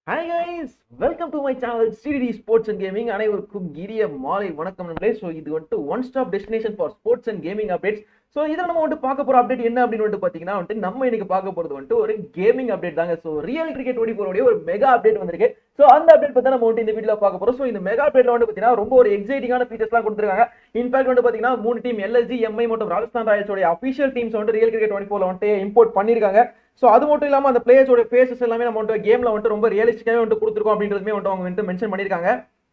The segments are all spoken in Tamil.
hi guys welcome to my channel CD sports and gaming அனைவருக்கும் இனிய மாலை வணக்கம் நண்பர்களே ஸோ இது வந்துட்டு one stop destination for sports and gaming updates so இதில் நம்ம வந்துட்டு பார்க்க போகிற அப்டேட் என்ன அப்படின்னு வந்துட்டு பார்த்தீங்கன்னா வந்துட்டு நம்ம இன்னைக்கு பார்க்க போகிறது வந்துட்டு ஒரு கேமிங் அப்டேட் தாங்க ஸோ ரியல் கிரிக்கெட் ஓடி போகிறோடைய ஒரு மெகா அப்டேட் வந்திருக்கு ஸோ அந்த அப்டேட் பற்றி நம்ம வந்துட்டு இந்த வீடியோவில் பார்க்க போகிறோம் ஸோ இந்த மெகா அப்டேட்ல வந்து பார்த்தீங்கன்னா ரொம்ப ஒரு எக்ஸைட்டிங்கான ஃபீச்சர்ஸ்லாம் கொடுத்துருக்காங்க இன்ஃபேக்ட் வந்து பார்த்தீங்கன்னா மூணு டீம் எல்எஸ்ஜி எம்ஐ மற்றும் ராஜஸ்தான் ராயல்ஸோட அஃபிஷியல் டீம்ஸ் வந்து ரியல் கிரிக்கெட் டுவெண்ட்டி ஃபோர்ல வந்துட்டு இம்போர்ட் பண்ணியிருக்காங்க ஸோ அது மட்டும் இல்லாமல் அந்த பிளேயர்ஸோட ஃபேஸஸ் எல்லாமே நம்ம வந்துட்டு கேமில் வந்துட்டு ரொம்ப ரியலிஸ்டிக்காகவே வந்துட்டு கொடுத்துருக்கோம் அப்படின்றதுமே வந்துட்டு அவங்க வந்துட்டு மென்ஷன் பண்ணியிருக்காங்க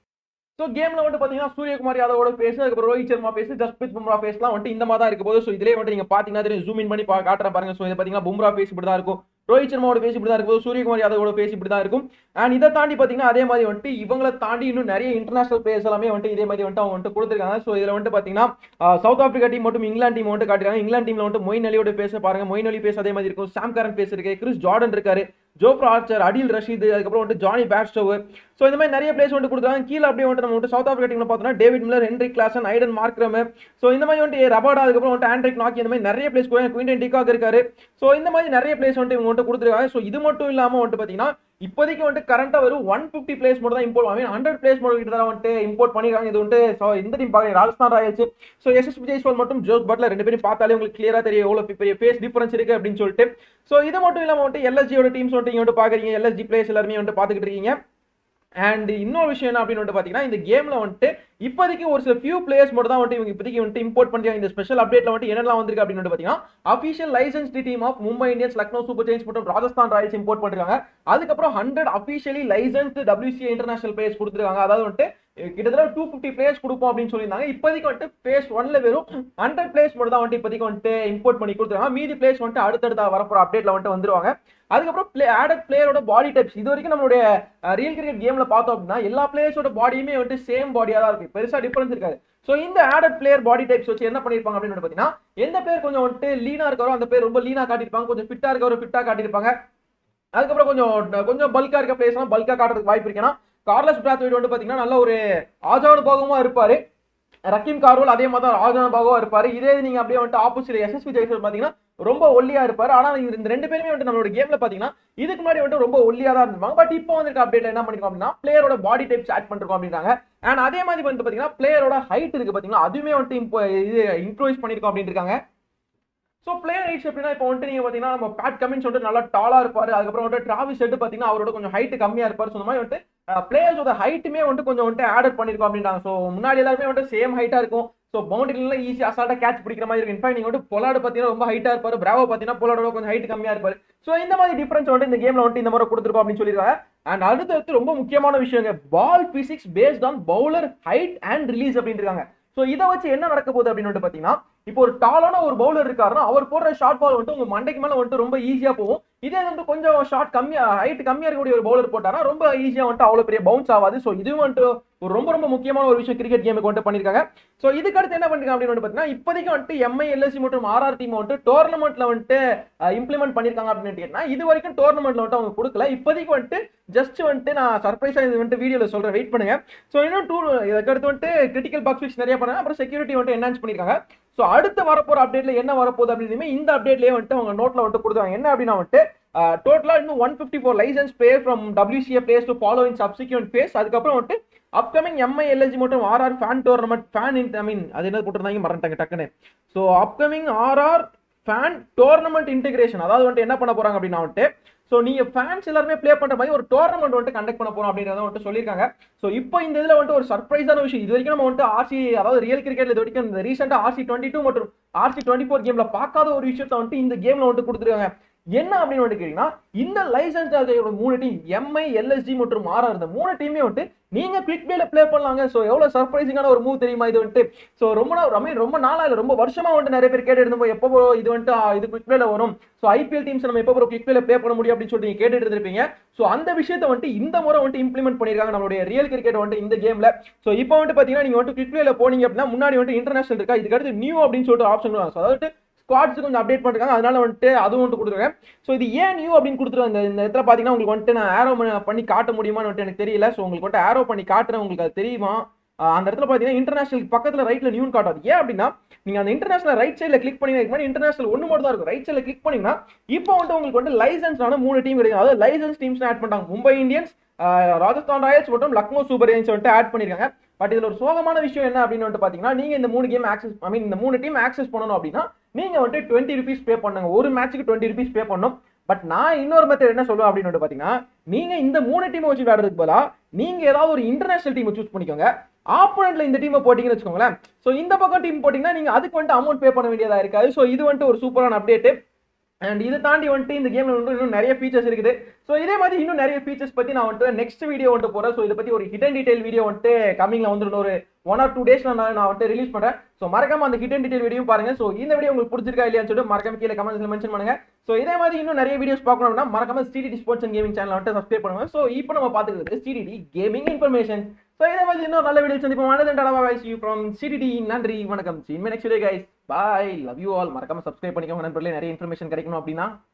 ஸோ கேம்ல வந்துட்டு பார்த்தீங்கன்னா சூரியகுமார் யாதவோட பேஸ் அதுக்கப்புறம் ரோஹித் சர்மா பேஸ் ஜஸ்பிரித் பும்ரா பேஸ்லாம் வந்துட்டு இந்த மாதிரி தான் இருக்க போது ஸோ இதிலே வந்துட்டு நீங்க பார்த்தீங்கன்னா தெரியும் ஜூம் இன் பண்ணி பா காட்டுறேன் பாருங்க ஸோ இது பார்த்தீங்கன்னா பும்ரா பேஸ் இப்படி தான் இருக்கும் ரோஹித் சர்மாவோட பேஸ் இப்படி தான் இருக்கும் சூரியகுமார் யாதவோட பேஸ் இப்படி தான் இருக்கும் அண்ட் இதை தாண்டி பார்த்தீங்கன்னா அதே மாதிரி வந்துட்டு இவங்களை தாண்டி இன்னும் நிறைய இன்டர்நேஷனல் பிளேயர்ஸ் எல்லாமே வந்துட்டு இதே மாதிரி வந்துட்டு அவங்க வந்துட்டு கொடுத்துருக்காங்க ஸோ இதில் வந்துட்டு பார்த்தீங்கன்னா சவுத் ஆப்பிரிக்கா டீம் மட்டும் இங்கிலாந்து டீம் வந்துட்டு காட்டுறாங்க இங்கிலாந்து டீம்ல வந்துட்டு மொயின் அலியோட பேச பாருங்க மொயின் அலி பேஸ் அதே மாதிரி இருக்கும் சாம் கரன் பேஸ் இருக்கு கிறிஸ் ஜார்டன் இருக்காரு ஜோப்ரா ஆர்ச்சர் அடில் ரஷீத் அதுக்கப்புறம் வந்துட்டு ஜானி பேட்ஸ்டோவ் ஸோ இந்த மாதிரி நிறைய பிளேஸ் வந்துட்டு கொடுத்தாங்க கீழே அப்படியே வந்துட்டு நம்ம வந்துட்டு சவுத் ஆப்பிரிக்கா டீம்ல பார்த்தோம்னா David Miller Heinrich Klaasen Aiden Markram so இந்த மாதிரி வந்துட்டு ரபாடா அதுக்கப்புறம் வந்துட்டு ஆண்ட்ரிக் நாக்கி இந்த மாதிரி நிறைய பிளேஸ் குயின்டன் டிகாக் இருக்காரு ஸோ இந்த மாதிரி நிறைய பிளேஸ் வந்துட்டு இவங்க வந்துட்டு கொடுத்துருக்காங்க ஸோ இது மட்டும் இல்லாமல் வந்துட்டு பார்த்தீங்கன்னா இப்போதைக்கு வந்துட்டு கரண்டா வெறும் ஒன் ஃபிஃப்டி பிளேஸ் மட்டும் தான் இம்போர்ட் ஐ ஹண்ட்ரட் பிளேஸ் மட்டும் கிட்ட தான் வந்துட்டு இம்போர்ட் பண்ணிருக்காங்க இது வந்துட்டு ஸோ இந்த டீம் பார்க்க Rajasthan Royals so S S Jaiswal மட்டும் ஜோஸ் பட்லர் ரெண்டு பேரும் பார்த்தாலே உங்களுக்கு கிளியரா தெரியும் எவ்வளோ பெரிய ஃபேஸ் டிஃபரன்ஸ் இருக்கு அப்படின்னு சொல்லிட்டு ஸோ இது மட்டும் இல்லாமல் வந்துட்டு எல்எஸ்ஜியோட டீம்ஸ் வந்துட்டு இங்க வந்துட்டு பாக்குறீங்க எல்எஸ்ஜி பிளேஸ் எல்லாருமே வந்துட்டு பார்த்துக்கிட்டு இருக்கீங்க அண்ட் இன்னொரு விஷயம் என்ன அப்படின்னு வந்துட்டு பார்த்தீங்கன்னா இந்த கேமில் வந்துட்டு இப்போதைக்கு ஒரு சில ஃபியூ பிளேயர்ஸ் மட்டும் தான் வந்துட்டு இவங்க இப்போதைக்கு வந்துட்டு இம்போர்ட் பண்ணிருக்காங்க இந்த ஸ்பெஷல் அப்டேட்ல வந்துட்டு என்னெல்லாம் வந்திருக்கு அப்படின்னு வந்துட்டு பார்த்தீங்கன்னா official license team of Mumbai Indians Lucknow Super Giants மற்றும் ராஜஸ்தான் ராயல்ஸ் இம்போர்ட் பண்ணிருக்காங்க அதுக்கப்புறம் hundred officially license WCA international players கொடுத்துருக்காங்க அதாவது வந்துட்டு கிட்டத்தட்ட டூ ஃபிஃப்டி பிளேயர்ஸ் கொடுப்போம் அப்படின்னு சொல்லியிருந்தாங்க இப்போதைக்கு வந்துட்டு பேஸ் ஒன்ல வெறும் ஹண்ட்ரட் பிளேஸ் மட்டும் தான் வந்துட்டு இப்போதைக்கு வந்துட்டு இம்போர்ட் பண்ணி கொடுத்துருக்காங்க மீதி பிளேஸ் வந்துட்டு அடுத்தடுத்த வரப்போற அப்டேட்ல வந்துட்டு வந்துருவாங்க அதுக்கப்புறம் பிளே ஆடட் பிளேயரோட பாடி டைப்ஸ் இது வரைக்கும் நம்மளுடைய ரியல் கிரிக்கெட் கேம்ல பார்த்தோம் அப்படின்னா எல்லா பிளேயர்ஸோட பாடியுமே வந்துட்டு சேம் பாடியா தான் இருக்கு பெருசா டிஃபரன்ஸ் இருக்காது ஸோ இந்த ஆடட் பிளேயர் பாடி டைப்ஸ் வச்சு என்ன பண்ணிருப்பாங்க அப்படின்னு பார்த்தீங்கன்னா எந்த பிளேயர் கொஞ்சம் வந்துட்டு லீனா இருக்காரோ அந்த பேர் ரொம்ப லீனா காட்டியிருப்பாங்க கொஞ்சம் ஃபிட்டா இருக்கவரோ ஃபிட்டா காட்டியிருப்பாங்க அதுக்கப்புறம் கொஞ்சம் கொஞ்சம் பல்கா இருக்க பிளேஸ்லாம் பல்கா காட்டுறதுக்கு வாய்ப்பு இருக்குன்னா கார்லஸ் பிராத்வேட் வந்து பார்த்தீங்கன்னா நல்ல ஒரு ஆஜானுபாகமா இருப்பாரு ரக்கீம் கார்வல் அதே மாதிரி தான் ஆஜானுபாகவா இருப்பாரு இதே நீங்க அப்படியே வந்துட்டு ஆப்போசிட் எஸ்எஸ்பி ஜெய்சல் பாத்தீங்கன்னா ரொம்ப ஒல்லியா இருப்பாரு ஆனா இந்த ரெண்டு பேருமே வந்துட்டு நம்மளோட கேம்ல பாத்தீங்கன்னா இதுக்கு முன்னாடி வந்துட்டு ரொம்ப ஒல்லியா தான் இருப்பாங்க பட் இப்போ வந்துருக்க அப்டேட்ல என்ன பண்ணிருக்கோம் அப்படின்னா பிளேயரோட பாடி டைப்ஸ் ஆட் பண்ணிருக்கோம் அப்படின்றாங்க அண்ட் அதே மாதிரி வந்து பாத்தீங்கன்னா பிளேயரோட ஹைட் இருக்கு பாத்தீங்கன்னா அதுவுமே வந்துட்டு இப்போ இது இன்க்ரூஸ் பண்ணிருக்கோம் அப்படின்னு இருக்காங்க ஸோ பிளேயர் ஹைட்ஸ் எப்படின்னா இப்போ வந்துட்டு நீங்க பாத்தீங்கன்னா நம்ம பேட் கமின்ஸ் வந்துட்டு நல்லா டாலா இருப்பாரு அதுக்கப்புறம் வந்துட்டு டிராவிஸ் செட்டு பாத்தீங்கன்னா அவரோட கொஞ்சம் ஹைட் கம்மியா இருப்பாரு ஸோ இந்த மாதிரி வந்துட்டு பிளேயர்ஸோட ஹைட்டுமே வந்துட்டு கொஞ்சம் வந்துட்டு ஆடட் பண்ணிருக்கோம் அப்படின்றாங்க ஸோ முன்னாடி எல்லாருமே வந்துட்டு சேம் ஹைட்டா இருக்கும் ஸோ பவுண்டரில ஈஸி அசால்ட்டா கேட்ச் பிடிக்கிற மாதிரி இருக்கும் இன்ஃபேக்ட் நீங்க வந்து பொலாடு பார்த்தீங்கன்னா ரொம்ப ஹைட்டா இருப்பாரு பிராவோ பார்த்தீங்கன்னா பொலாடோட கொஞ்சம் ஹைட் கம்மியா இருப்பாரு ஸோ இந்த மாதிரி டிஃபரன்ஸ் வந்துட்டு இந்த கேம்ல வந்துட்டு இந்த மாதிரி கொடுத்துருக்கோம் அப்படின்னு சொல்லியிருக்காங்க அண்ட் அடுத்தடுத்து ரொம்ப முக்கியமான விஷயங்க ball physics based on bowler height and release அப்படின்னு இருக்காங்க ஸோ இதை வச்சு என்ன நடக்க போகுது அப்படின்னு வந்துட்டு பார்த்தீங்கன்னா இப்போ ஒரு டாலான ஒரு பவுலர் இருக்காருன்னா அவர் போடுற ஷார்ட் பால் வந்துட்டு உங்க மண்டைக்கு மேல வந்துட்டு ரொம்ப ஈஸியா போகும் இதே வந்து கொஞ்சம் ஷார்ட் கம்மியா ஹைட் கம்மியா இருக்கக்கூடிய ஒரு பவுலர் போட்டாரா ரொம்ப ஈஸியா வந்துட்டு அவ்வளவு பெரிய பவுன்ஸ் ஆகாது ஸோ இதுவும் வந்துட்டு ஒரு ரொம்ப ரொம்ப முக்கியமான ஒரு விஷயம் கிரிக்கெட் கேமுக்கு வந்துட்டு பண்ணிருக்காங்க ஸோ இதுக்கு அடுத்து என்ன பண்ணிருக்காங்க அப்படின்னு வந்து பார்த்தீங்கன்னா இப்போதைக்கு வந்துட்டு எம்ஐ எல்எஸ்சி மற்றும் ஆர்ஆர் டீம் வந்துட்டு டோர்னமெண்ட்ல வந்துட்டு இம்ப்ளிமெண்ட் பண்ணிருக்காங்க அப்படின்னு கேட்டீங்கன்னா இது வரைக்கும் டோர்னமெண்ட்ல வந்துட்டு அவங்க கொடுக்கல இப்போதைக்கு வந்துட்டு ஜஸ்ட் வந்துட்டு நான் சர்ப்ரைஸா இது வந்துட்டு வீடியோல சொல்றேன் வெயிட் பண்ணுங்க ஸோ இன்னும் டூ இதுக்கு அடுத்து வந்துட்டு கிரிட்டிக்கல் பாக்ஸ் ஃபிக்ஸ் நிறைய பண்ணாங்க அப்புறம் செக்யூரிட்டி வந்துட்டு என்ஹான்ஸ் பண்ணிருக்காங்க ஸோ அடுத்து வரப்போற அப்டேட்ல என்ன வரப்போகுது அப்படின்னு இந்த அப்டேட்லயே வந்துட்டு அவங்க நோட்ல வந்துட்டு கொடுத்தாங்க என்ன அப்படின்னா வந்துட்டு டோட்டலா இன்னும் one fifty four licenses pay from WCA place to follow in subsequent phase அதுக்கப்புறம் வந்துட்டு அப்கமிங் எம்ஐ எல்எஸ்ஜி மற்றும் RR fan tournament fan I mean அது என்ன போட்டிருந்தாங்க மறந்துட்டாங்க டக்குன்னு so upcoming RR fan tournament integration அதாவது வந்துட்டு என்ன பண்ண போறாங்க அப்படின்னா வந்துட்டு ஸோ நீங்க ஃபேன்ஸ் எல்லாருமே ப்ளே பண்ற மாதிரி ஒரு டோர்னமெண்ட் வந்துட்டு கண்டக்ட் பண்ண போறோம் அப்படின்றத வந்துட்டு சொல்லியிருக்காங்க ஸோ இப்போ இந்த இதுல வந்துட்டு ஒரு சர்ப்ரைஸான விஷயம் இது வரைக்கும் நம்ம வந்துட்டு ஆர்சி அதாவது ரியல் கிரிக்கெட்ல இது வரைக்கும் இந்த ரீசெண்டா ஆர்சி டுவெண்ட்டி டூ மற்றும் ஆர்சி டுவெண்ட்டி ஃபோர் கேம்ல பார்க்காத ஒரு விஷயத்தை வந்துட்டு இந்த கேம்ல வந்துட்டு கொடுத்துருக்காங்க என்ன அப்படின்னு வந்து கேட்டீங்கன்னா இந்த லைசன்ஸ் மூணு டீம் எம்ஐ எல்எஸ்ஜி மற்றும் ஆர்ஆர் இந்த மூணு டீமே வந்துட்டு நீங்க குவிக் பிளேல ப்ளே பண்ணலாங்க ஸோ எவ்வளவு சர்ப்ரைசிங்கான ஒரு மூவ் தெரியுமா இது வந்துட்டு ஸோ ரொம்ப நாள் ஐ ரொம்ப நாளா இல்லை ரொம்ப வருஷமா வந்துட்டு நிறைய பேர் கேட்டு இருந்தோம் எப்போ இது வந்துட்டு இது குவிக் பிளேல வரும் ஸோ ஐபிஎல் டீம்ஸ் நம்ம எப்போ குவிக் பிளேல ப்ளே பண்ண முடியும் அப்படின்னு சொல்லி நீங்க கேட்டுட்டு இருந்திருப்பீங்க ஸோ அந்த விஷயத்தை வந்துட்டு இந்த முறை வந்துட்டு இம்ப்ளிமெண்ட் பண்ணிருக்காங்க நம்மளுடைய ரியல் கிரிக்கெட் வந்துட்டு இந்த கேம்ல ஸோ இப்போ வந்துட்டு பாத்தீங்கன்னா நீங்க வந்துட்டு குவிக் பிளேல போனீங்க அப்படின்னா முன்னாடி வந்துட்டு இன்டர்நேஷனல் இருக்கா இதுக்கு அடுத்து நியூ அப்படின்னு சொல்லிட்டு ஆப்ஷன் அதாவது ஸ்குவாட்ஸ் கொஞ்சம் அப்டேட் பண்ணிருக்காங்க அதனால வந்துட்டு அதுவும் வந்துட்டு கொடுத்துருக்கேன் ஸோ இது ஏன் நியூ அப்படின்னு கொடுத்துருவாங்க இந்த இந்த இடத்துல பார்த்தீங்கன்னா உங்களுக்கு வந்துட்டு நான் ஆரோ பண்ணி காட்ட முடியுமான்னு வந்துட்டு எனக்கு தெரியல ஸோ உங்களுக்கு வந்துட்டு ஆரோ பண்ணி காட்டுறேன் உங்களுக்கு அது தெரியுமா அந்த இடத்துல பார்த்தீங்கன்னா இன்டர்நேஷனல் பக்கத்தில் ரைட்ல நியூன் காட்டாது ஏன் அப்படின்னா நீங்க அந்த இன்டர்நேஷனல் ரைட் சைடில் கிளிக் பண்ணி இன்டர்நேஷனல் ஒன்று மட்டும் தான் இருக்கும் ரைட் சைடில் கிளிக் பண்ணீங்கன்னா இப்போ வந்துட்டு உங்களுக்கு வந்து லைசன்ஸ் மூணு டீம் கிடைக்கும் அதாவது லைசன்ஸ் டீம்ஸ் ஆட் பண்ணிட்டாங்க மும்பை இந்தியன்ஸ் ராஜஸ்தான் ராயல்ஸ் மற்றும் லக்னோ சூப்பர் ஜெயின்ஸ் வந்துட்டு ஆட் பண்ணிருக்காங்க பட் இதுல ஒரு சோகமான விஷயம் என்ன அப்படின்னு வந்துட்டு பாத்தீங்கன்னா நீங்க இந்த மூணு கேம் ஆக்சஸ் ஐ மீன் இந்த மூணு டீம் ஆக்சஸ் பண்ணணும் அப்படின்னா நீங்க வந்துட்டு டுவெண்ட்டி ருபீஸ் பே பண்ணுங்க ஒரு மேட்ச்சுக்கு டுவெண்ட்டி ருபீஸ் பே பண்ணணும் பட் நான் இன்னொரு மெத்தட் என்ன சொல்லுவேன் அப்படின்னு வந்துட்டு பாத்தீங்கன்னா நீங்க இந்த மூணு டீமை வச்சு விளையாடுறதுக்கு பதிலா நீங்க ஏதாவது ஒரு இன்டர்நேஷனல் டீமை சூஸ் பண்ணிக்கோங்க ஆப்போனண்ட்ல இந்த டீமை போட்டீங்கன்னு வச்சுக்கோங்களேன் ஸோ இந்த பக்கம் டீம் போட்டீங்கன்னா நீங்க அதுக்கு வந்துட்டு அமௌண்ட் பே பண்ண வேண்டியதா இருக்காது ஸோ இது வந்துட்டு ஒரு சூப்பரான அப்டேட் அண்ட் இதை தாண்டி வந்துட்டு இந்த கேம்ல வந்து இன்னும் நிறைய ஃபீச்சர்ஸ் இருக்குது ஸோ இதே மாதிரி இன்னும் நிறைய ஃபீச்சர்ஸ் பத்தி நான் வந்துட்டு நெக்ஸ்ட் வீடியோ வந்துட்டு போறேன் ஸோ இதை பத்தி ஒரு ஹிடன் டீடைல் வீடியோ வந்துட்டு கமிங்ல வந்துட்டு ஒரு ஒன் ஆர் டூ டேஸ்ல நான் நான் வந்துட்டு ரிலீஸ் பண்றேன் ஸோ மறக்காம அந்த ஹிடன் டீடைல் வீடியோ பாருங்க ஸோ இந்த வீடியோ உங்களுக்கு பிடிச்சிருக்கா இல்லையான்னு சொல்லிட்டு மறக்காம கீழே கமெண்ட்ஸ்ல மென்ஷன் பண்ணுங்க ஸோ இதே மாதிரி இன்னும் நிறைய வீடியோஸ் பார்க்கணும் அப்படின்னா மறக்காம CTT sports and gaming channel வந்துட்டு சப்ஸ்கிரைப் பண்ணுங்க ஸோ இப்போ நம்ம பார்த்துக்கிறது சிடிடி கேமிங் இன்ஃபர்மேஷன் ஸோ இதே மாதிரி இன்னொரு நல்ல வீடியோ சந்திப்போம் அனதன் டலவா கைஸ் யூ ஃப்ரம் சிடிடி நன்றி வணக்கம் see next video guys bye love you all மறக்காம சப்ஸ்கிரைப் பண்ணிக்கோங்க நண்பர்களே நிறைய இன்ஃபர்மேஷன் கிடைக்கணும் அப்படின்னா